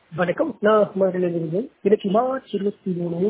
வணக்கம் நான் மகளிலிருந்து இன்னைக்கு மார்ச் இருபத்தி மூணு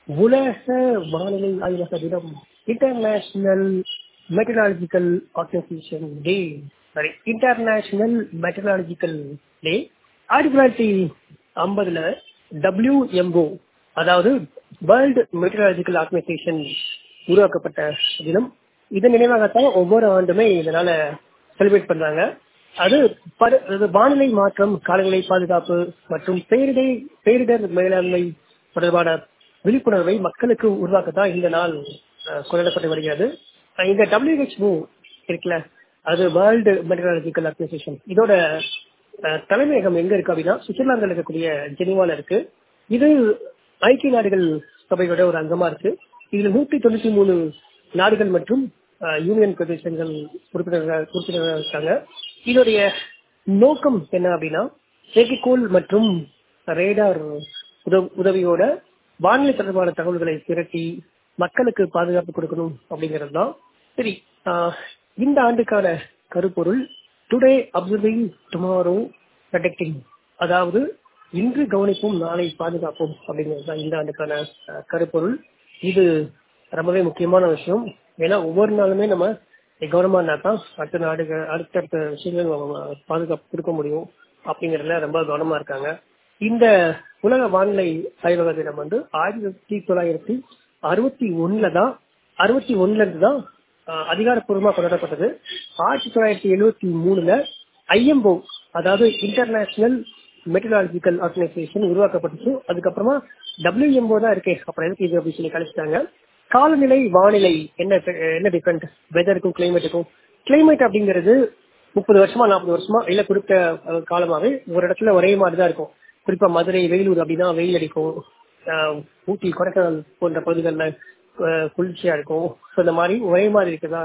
உலக வானிலை ஆய்வக தினம் international meteorological organisation day sorry international meteorological day ஆயிரத்தி தொள்ளாயிரத்தி ஐம்பதுல டபிள்யூஎம்ஓ அதாவது வேர்ல்டு மெட்டராலஜிக்கல் ஆர்கனைசேஷன் உருவாக்கப்பட்ட தினம் இதன் நினைவாகத்தான் ஒவ்வொரு ஆண்டுமே இதனால செலிப்ரேட் பண்றாங்க அது பரு- அது வானிலை மாற்றம் காலநிலை பாதுகாப்பு மற்றும் பேரிடர் பேரிடர் மேலாண்மை தொடர்பான விழிப்புணர்வை மக்களுக்கு உருவாக்கத்தான் இந்த நாள் அஹ், கொண்டாடப்பட்டு வருகிறது அஹ் இந்த டபிள்யூஹெச்ஓ இருக்குல்ல அது வேர்ல்டு மெட்டராலஜிக்கல் ஆர்கனைசேஷன் இதோட அஹ், தலைமையகம் எங்க இருக்கு அப்படின்னா சுவிட்சர்லாந்தில் இருக்கக்கூடிய ஜெனீவால இருக்கு இது ஐக்கிய நாடுகள் சபையோட ஒரு அங்கமா இருக்கு இதுல நூத்தி தொண்ணூத்தி மூணு நாடுகள் மற்றும் அஹ், யூனியன் பிரதேசங்கள் உறுப்பினர்கள் உறுப்பினர்கள் இருக்காங்க இதோடைய நோக்கம் என்ன அப்படின்னா செயற்கைக்கோள் மற்றும் ரேடார் உதவ- உதவியோட வானிலை தொடர்பான தகவல்களை திரட்டி மக்களுக்கு பாதுகாப்பு கொடுக்கணும் அப்படிங்கிறது தான் சரி ஆஹ், இந்த ஆண்டுக்கான கருப்பொருள் டுடே அப்சர்விங் டுமாரோ ப்ரொடெக்டிங் அதாவது இன்று கவனிப்போம் நாளை பாதுகாப்போம் அப்படிங்கிறது தான் இந்த ஆண்டுக்கான ஆஹ், கருப்பொருள் இது ரொம்பவே முக்கியமான விஷயம் ஏன்னா ஒவ்வொரு நாளுமே நம்ம கவனமா இருந்தா தான் அடுத்த நாடுகள் அடுத்தடுத்த விஷயங்கள் நம்ம பாதுகாப்பு கொடுக்க முடியும் அப்படிங்கறதுல ரொம்ப கவனமா இருக்காங்க இந்த உலக வானிலை ஆய்வக தினம் வந்து ஆயிரத்தி தொள்ளாயிரத்தி அறுபத்தி ஒண்ணுல தான் அறுபத்தி ஒண்ணுல இருந்து தான் ஆஹ், அதிகாரப்பூர்வமா கொண்டாடப்பட்டது ஆயிரத்தி தொள்ளாயிரத்தி எழுபத்தி மூணுல ஐஎம்ஓ அதாவது இன்டர்நேஷனல் மெட்டராலஜிக்கல் ஆர்கனைசேஷன் உருவாக்கப்பட்டுச்சு அதுக்கப்புறமா டபிள்யூஎம்ஓ தான் இருக்கே அப்புறம் எதுக்கு இது அப்படின்னு சொல்லி கழிச்சிட்டாங்க காலநிலை வானிலை என்ன என்ன டிஃபரெண்ட் வெதருக்கும் கிளைமேட்டுக்கும் கிளைமேட் அப்படிங்கிறது முப்பது வருஷமா நாற்பது வருஷமா இல்ல குறிப்பிட்ட அஹ், காலமாவே ஒரு இடத்துல ஒரே மாதிரி தான் இருக்கும் குறிப்பா மதுரை வெயிலூர் அப்படின்னா வெயில் அடிக்கும் ஆஹ், ஊட்டி கொடைக்கானல் போன்ற பகுதிகளில் குளிர்ச்சியா இருக்கும் ஸோ இந்த மாதிரி ஒரே மாதிரி இருக்கிறதா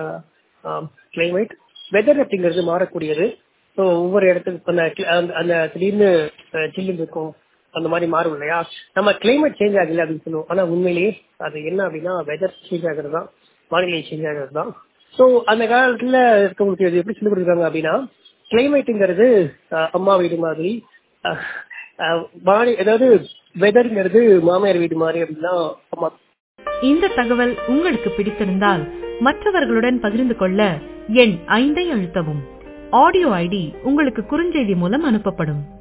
கிளைமேட் வெதர் அப்படிங்கிறது மாறக்கூடியது ஸோ ஒவ்வொரு இடத்துக்கு அந்த அந்த- அந்த திடீர்னு அஹ், சில்லுன்னு இருக்கும் அந்த மாதிரி மாறும் இல்லையா நம்ம கிளைமேட் சேஞ்ச் ஆகல அப்படின்னு சொல்லுவோம் ஆனா உண்மையிலேயே அது என்ன அப்படின்னா வெதர் சேஞ்ச் ஆகிறது தான் வானிலை சேஞ்ச் ஆகிறது தான் ஸோ அந்த காலத்துல இருக்கவங்களுக்கு இது எப்படி சொல்லி கொடுக்குறாங்க அப்படின்னா கிளைமேட்டுங்கிறது அம்மா வீடு மாதிரி அஹ், அஹ், வானி அதாவது வெதர்ங்கிறது மாமியார் வீடு மாதிரி அப்படின்னா அம்மா இந்த தகவல் உங்களுக்கு பிடித்திருந்தால் மற்றவர்களுடன் பகிர்ந்து கொள்ள எண் ஐந்தை அழுத்தவும் ஆடியோ ஐடி உங்களுக்கு குறுஞ்செய்தி மூலம் அனுப்பப்படும்